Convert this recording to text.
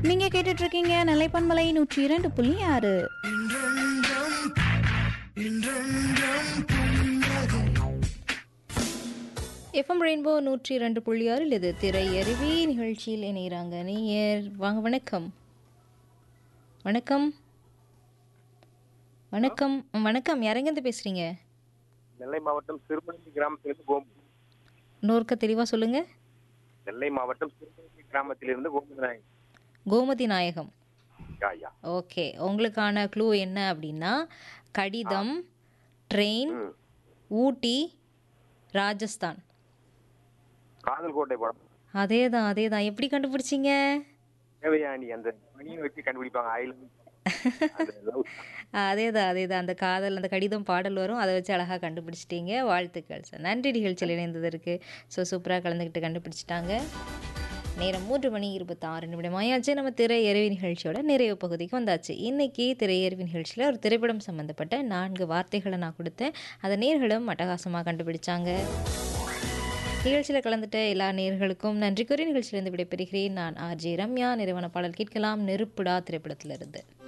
நீங்க கேட்டுட்டு இருக்கீங்க நிலைப்பன்மலை நூற்றி இரண்டு புள்ளி ஆறு எஃப்எம் ரெயின்போ நூற்றி இரண்டு புள்ளி ஆறில் இது திரை அருவி நிகழ்ச்சியில் இணைகிறாங்க நீயர் வாங்க வணக்கம் வணக்கம் வணக்கம் வணக்கம் யாரெங்கேருந்து பேசுறீங்க நெல்லை மாவட்டம் சிறுமணி கிராமத்திலிருந்து கோம் இன்னொருக்க தெளிவாக சொல்லுங்க நெல்லை மாவட்டம் சிறுமணி கிராமத்திலிருந்து கோமதி நாயக் கோமதி நாயகம் ஐயா ஓகே உங்களுக்கான க்ளூ என்ன அப்படின்னா கடிதம் ட்ரெயின் ம். ஊட்டி ராஜஸ்தான் காதல் கோட்டை படம் அதே தான் அதே தான் எப்படி கண்டுபிடிச்சிங்க தேவையாண்டி அந்த மணியை வச்சு கண்டுபிடிப்பாங்க ஐலண்ட் அதே தான் அதே தான் அந்த காதல் அந்த கடிதம் பாடல் வரும் அதை வச்சு அழகாக கண்டுபிடிச்சிட்டீங்க வாழ்த்துக்கள் சார் நன்றி நிகழ்ச்சியில் இணைந்ததற்கு ஸோ சூப்பராக கலந்துக்கிட்டு கண்டுபிடிச்சிட்டாங்க நேரம் மூன்று மணி இருபத்தாறு நிமிடம் ஆயாச்சு நம்ம திரையறிவி நிகழ்ச்சியோட நிறைவு பகுதிக்கு வந்தாச்சு இன்னைக்கு திரையறிவி நிகழ்ச்சியில் ஒரு திரைப்படம் சம்மந்தப்பட்ட நான்கு வார்த்தைகளை நான் கொடுத்தேன் அதை நேர்களும் அட்டகாசமாக கண்டுபிடிச்சாங்க நிகழ்ச்சியில் கலந்துட்ட எல்லா நேர்களுக்கும் நன்றி கூறி நிகழ்ச்சியிலிருந்து விடைபெறுகிறேன் நான் ஆர்ஜே ரம்யா நிறுவன பாடல் கேட்கலாம் நெருப்புடா திரைப்படத்திலிருந்து